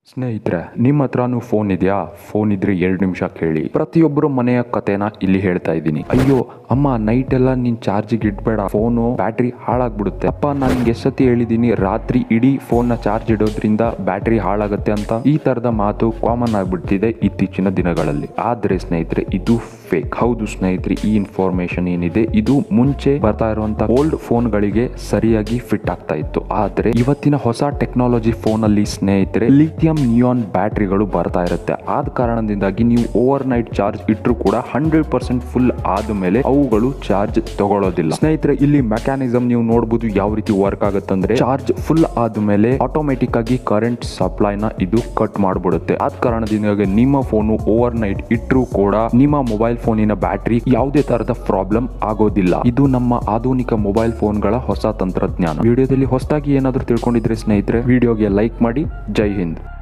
ಸ್ನೇಹಿತರೆ ನಿಮ್ಮ ಹತ್ರನೂ ಫೋನ್ ಇದೆಯಾ ಫೋನ್ ಇದ್ರೆ ಎರಡು ನಿಮಿಷ ಕೇಳಿ ಪ್ರತಿಯೊಬ್ಬರು ಮನೆಯ ಕತೆನ ಇಲ್ಲಿ ಹೇಳ್ತಾ ಇದ್ದೀನಿ ಅಯ್ಯೋ ಅಮ್ಮ ನೈಟ್ ಎಲ್ಲ ನೀನ್ ಚಾರ್ಜಿಗೆ ಇಡ್ಬೇಡ ಫೋನು ಬ್ಯಾಟ್ರಿ ಹಾಳಾಗ್ಬಿಡುತ್ತೆ ಅಪ್ಪ ನಾನು ನಿಂಗೆ ಎಷ್ಟತಿ ಹೇಳಿದ್ದೀನಿ ರಾತ್ರಿ ಇಡೀ ಫೋನ್ ನ ಚಾರ್ಜ್ ಇಡೋದ್ರಿಂದ ಬ್ಯಾಟ್ರಿ ಹಾಳಾಗುತ್ತೆ ಅಂತ ಈ ತರದ ಮಾತು ಕಾಮನ್ ಆಗ್ಬಿಡ್ತಿದೆ ಇತ್ತೀಚಿನ ದಿನಗಳಲ್ಲಿ ಆದ್ರೆ ಸ್ನೇಹಿತರೆ ಇದು ಫೇಕ್ ಹೌದು ಸ್ನೇಹಿತರೆ ಈ ಇನ್ಫಾರ್ಮೇಶನ್ ಏನಿದೆ ಇದು ಮುಂಚೆ ಬರ್ತಾ ಇರುವಂತ ಓಲ್ಡ್ ಫೋನ್ ಗಳಿಗೆ ಸರಿಯಾಗಿ ಫಿಟ್ ಆಗ್ತಾ ಇತ್ತು ಆದ್ರೆ ಇವತ್ತಿನ ಹೊಸ ಟೆಕ್ನಾಲಜಿ ಫೋನ್ ಅಲ್ಲಿ ಸ್ನೇಹಿತರೆ ಲಿಥಿಯಂ ನಿಯಾನ್ ಬ್ಯಾಟ್ರಿಗಳು ಬರ್ತಾ ಇರುತ್ತೆ ಆದ ಕಾರಣದಿಂದಾಗಿ ನೀವು ಓವರ್ ನೈಟ್ ಚಾರ್ಜ್ ಇಟ್ಟರು ಕೂಡ ಹಂಡ್ರೆಡ್ ಪರ್ಸೆಂಟ್ ಫುಲ್ ಆದ್ಮೇಲೆ ಅವುಗಳು ಚಾರ್ಜ್ ತಗೊಳ್ಳೋದಿಲ್ಲ ಸ್ನೇಹಿತರೆ ಇಲ್ಲಿ ಮೆಕ್ಯಾನಿಸಮ್ ನೀವು ನೋಡಬಹುದು ಯಾವ ರೀತಿ ವರ್ಕ್ ಆಗುತ್ತಂದ್ರೆ ಚಾರ್ಜ್ ಫುಲ್ ಆದ್ಮೇಲೆ ಆಟೋಮೆಟಿಕ್ ಆಗಿ ಕರೆಂಟ್ ಸಪ್ಲೈನ ಇದು ಕಟ್ ಮಾಡ್ಬಿಡುತ್ತೆ ಆದ ಕಾರಣದಿಂದಾಗಿ ನಿಮ್ಮ ಫೋನು ಓವರ್ ನೈಟ್ ಇಟ್ಟರು ಕೂಡ ನಿಮ್ಮ ಮೊಬೈಲ್ ಫೋನಿನ ಬ್ಯಾಟ್ರಿ ಯಾವುದೇ ತರದ ಪ್ರಾಬ್ಲಮ್ ಆಗೋದಿಲ್ಲ ಇದು ನಮ್ಮ ಆಧುನಿಕ ಮೊಬೈಲ್ ಫೋನ್ಗಳ ಹೊಸ ತಂತ್ರಜ್ಞಾನ ವಿಡಿಯೋದಲ್ಲಿ ಹೊಸದಾಗಿ ಏನಾದರೂ ತಿಳ್ಕೊಂಡಿದ್ರೆ ಸ್ನೇಹಿತರೆ ವಿಡಿಯೋಗೆ ಲೈಕ್ ಮಾಡಿ ಜೈ ಹಿಂದ್